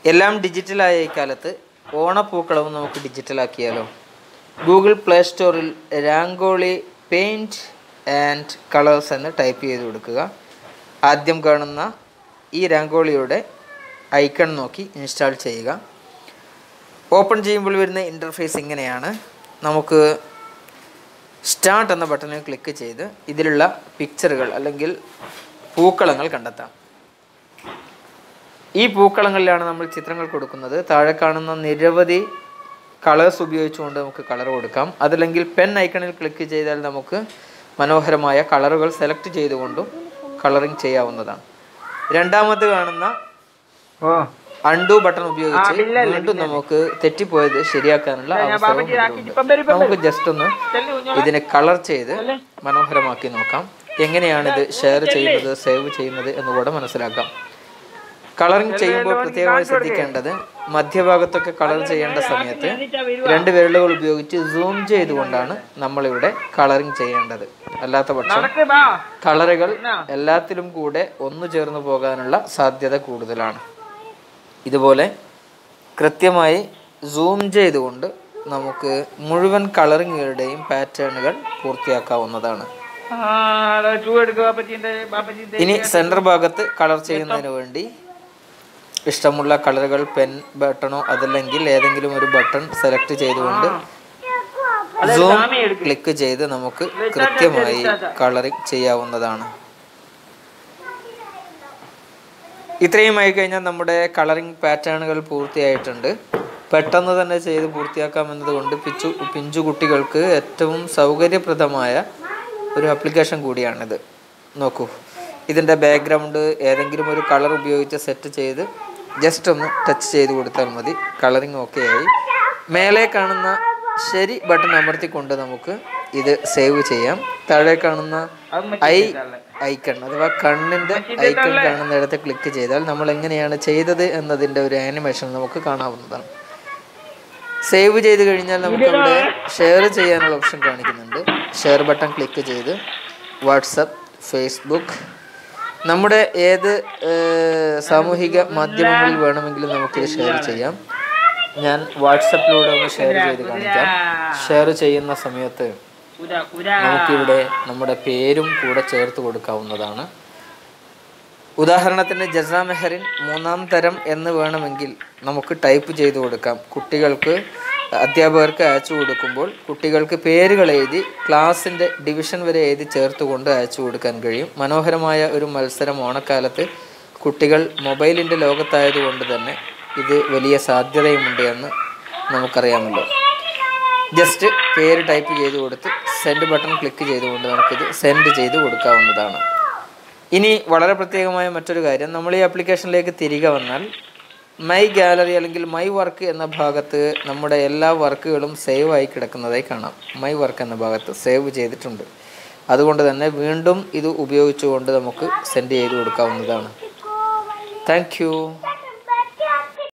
എല്ലാം ഡിജിറ്റലായ ഈ കാലത്ത് ഓണപ്പൂക്കളവും നമുക്ക് ഡിജിറ്റലാക്കിയാലോ ഗൂഗിൾ പ്ലേ സ്റ്റോറിൽ രാങ്കോളി പെയിൻറ്റ് ആൻഡ് കളേഴ്സ് എന്ന് ടൈപ്പ് ചെയ്ത് കൊടുക്കുക ആദ്യം കാണുന്ന ഈ രാങ്കോളിയുടെ ഐക്കൺ നോക്കി ഇൻസ്റ്റാൾ ചെയ്യുക ഓപ്പൺ ചെയ്യുമ്പോൾ വരുന്ന ഇൻ്റർഫേസ് ഇങ്ങനെയാണ് നമുക്ക് സ്റ്റാർട്ട് എന്ന ബട്ടണിൽ ക്ലിക്ക് ചെയ്ത് ഇതിലുള്ള പിക്ചറുകൾ അല്ലെങ്കിൽ പൂക്കളങ്ങൾ കണ്ടെത്താം ഈ പൂക്കളങ്ങളിലാണ് നമ്മൾ ചിത്രങ്ങൾ കൊടുക്കുന്നത് താഴെ കാണുന്ന നിരവധി കളേഴ്സ് ഉപയോഗിച്ചുകൊണ്ട് നമുക്ക് കളർ കൊടുക്കാം അതല്ലെങ്കിൽ പെൻ ഐക്കണിൽ ക്ലിക്ക് ചെയ്താൽ നമുക്ക് മനോഹരമായ കളറുകൾ സെലക്ട് ചെയ്തുകൊണ്ടും കളറിങ് ചെയ്യാവുന്നതാണ് രണ്ടാമത് കാണുന്ന ഓ അൺഡു ബട്ടൺ ഉപയോഗിച്ച് വീണ്ടും നമുക്ക് തെറ്റിപ്പോയത് ശരിയാക്കാനുള്ള അവസരവും ഇതിലുണ്ട്. നമുക്ക് ജസ്റ്റ് ഒന്ന് ഇതിനെ കളർ ചെയ്ത് മനോഹരമാക്കി നോക്കാം എങ്ങനെയാണ് ഇത് ഷെയർ ചെയ്യുന്നത് സേവ് ചെയ്യുന്നത് എന്നുകൂടെ മനസ്സിലാക്കാം കളറിംഗ് ചെയ്യുമ്പോൾ പ്രത്യേകമായി ശ്രദ്ധിക്കേണ്ടത് മധ്യഭാഗത്തൊക്കെ കളർ ചെയ്യേണ്ട സമയത്ത് രണ്ട് വിരലുകൾ ഉപയോഗിച്ച് സൂം ചെയ്തുകൊണ്ടാണ് നമ്മളിവിടെ കളറിംഗ് ചെയ്യേണ്ടത് അല്ലാത്ത പക്ഷം നടക്ക് ബാ കളറുകൾ എല്ലാത്തിലും കൂടെ ഒന്നു ചേർന്ന് പോകാനുള്ള സാധ്യത കൂടുതലാണ് ഇതുപോലെ കൃത്യമായി സൂം ചെയ്തുകൊണ്ട് നമുക്ക് മുഴുവൻ കളറിങ്ങുകളുടെയും പാറ്റേണുകൾ പൂർത്തിയാക്കാവുന്നതാണ് ആ ഷൂ എടുക്കുക ബാപ്പച്ചിന്റെ ബാപ്പച്ചിന്റെ ഇനി സെൻറ്റർ ഭാഗത്ത് കളർ ചെയ്യുന്നതിന് വേണ്ടി ഇഷ്ടമുള്ള കളറുകൾ പെൻ ബട്ടണോ അതല്ലെങ്കിൽ ഏതെങ്കിലും ഒരു ബട്ടൺ സെലക്ട് ചെയ്തുകൊണ്ട് സൂം ക്ലിക്ക് ചെയ്ത് നമുക്ക് കൃത്യമായി കളറിംഗ് ചെയ്യാവുന്നതാണ് ഇത്രയും ആയി കഴിഞ്ഞാൽ നമ്മുടെ കളറിംഗ് പാറ്റേണുകൾ പൂർത്തിയായിട്ടുണ്ട് പെട്ടെന്ന് തന്നെ ചെയ്ത് പൂർത്തിയാക്കാം എന്നതുകൊണ്ട് പിച്ചു പിഞ്ചു കുട്ടികൾക്ക് ഏറ്റവും സൗകര്യപ്രദമായ ഒരു ആപ്ലിക്കേഷൻ കൂടിയാണിത് നോക്കൂ ഇതിൻ്റെ ബാക്ക്ഗ്രൗണ്ട് ഏതെങ്കിലും ഒരു കളർ ഉപയോഗിച്ച് സെറ്റ് ചെയ്ത് ജസ്റ്റ് ഒന്ന് ടച്ച് ചെയ്ത് കൊടുത്താൽ മതി കളറിംഗ് ഓക്കെ ആയി മേലെ കാണുന്ന ശരി ബട്ടൺ അമർത്തിക്കൊണ്ട് നമുക്ക് ഇത് സേവ് ചെയ്യാം താഴെ കാണുന്ന ഐ ഐക്കൺ അഥവാ കണ്ണിൻ്റെ ഐക്കൺ കാണുന്നിടത്ത് ക്ലിക്ക് ചെയ്താൽ നമ്മൾ എങ്ങനെയാണ് ചെയ്തത് എന്നതിൻ്റെ ഒരു ആനിമേഷൻ നമുക്ക് കാണാവുന്നതാണ് സേവ് ചെയ്ത് കഴിഞ്ഞാൽ നമുക്കവിടെ ഷെയർ ചെയ്യാനുള്ള ഓപ്ഷൻ കാണിക്കുന്നുണ്ട് ഷെയർ ബട്ടൺ ക്ലിക്ക് ചെയ്ത് വാട്സപ്പ് ഫേസ്ബുക്ക് നമ്മുടെ ഏത് ഏഹ്, സാമൂഹിക മാധ്യമങ്ങളിൽ വേണമെങ്കിലും നമുക്കിത് ഷെയർ ചെയ്യാം ഞാൻ വാട്സപ്പിലൂടെ ഒന്ന് ഷെയർ ചെയ്ത് കാണിക്കാം ഷെയർ ചെയ്യുന്ന സമയത്ത് കുര കുര നമുക്കിവിടെ നമ്മുടെ പേരും കൂടെ ചേർത്ത് കൊടുക്കാവുന്നതാണ് ഉദാഹരണത്തിന് ജസാ മെഹറിൻ മൂന്നാം തരം എന്ന് വേണമെങ്കിൽ നമുക്ക് ടൈപ്പ് ചെയ്ത് കൊടുക്കാം കുട്ടികൾക്ക് അധ്യാപകർക്ക് അയച്ചു കൊടുക്കുമ്പോൾ കുട്ടികൾക്ക് പേരുകൾ എഴുതി ക്ലാസ്സിൻ്റെ ഡിവിഷൻ വരെ എഴുതി ചേർത്തുകൊണ്ട് അയച്ചു കൊടുക്കാൻ കഴിയും മനോഹരമായ ഒരു മത്സരം ഓണക്കാലത്ത് കുട്ടികൾ മൊബൈലിൻ്റെ ലോകത്തായതുകൊണ്ട് തന്നെ ഇത് വലിയ സാധ്യതയുമുണ്ട് എന്ന് നമുക്കറിയാമല്ലോ ജസ്റ്റ് പേര് ടൈപ്പ് ചെയ്ത് കൊടുത്ത് സെൻഡ് ബട്ടൺ ക്ലിക്ക് ചെയ്തുകൊണ്ട് നമുക്കിത് സെൻഡ് ചെയ്ത് കൊടുക്കാവുന്നതാണ് ഇനി വളരെ പ്രത്യേകമായ മറ്റൊരു കാര്യം നമ്മൾ ഈ ആപ്ലിക്കേഷനിലേക്ക് തിരികെ വന്നാൽ മൈ ഗാലറി അല്ലെങ്കിൽ മൈ വർക്ക് എന്ന ഭാഗത്ത് നമ്മുടെ എല്ലാ വർക്കുകളും സേവ് ആയി കിടക്കുന്നതായി കാണാം മൈ വർക്ക് എന്ന ഭാഗത്ത് സേവ് ചെയ്തിട്ടുണ്ട് അതുകൊണ്ട് തന്നെ വീണ്ടും ഇത് ഉപയോഗിച്ചുകൊണ്ട് നമുക്ക് സെൻഡ് ചെയ്ത് കൊടുക്കാവുന്നതാണ് താങ്ക്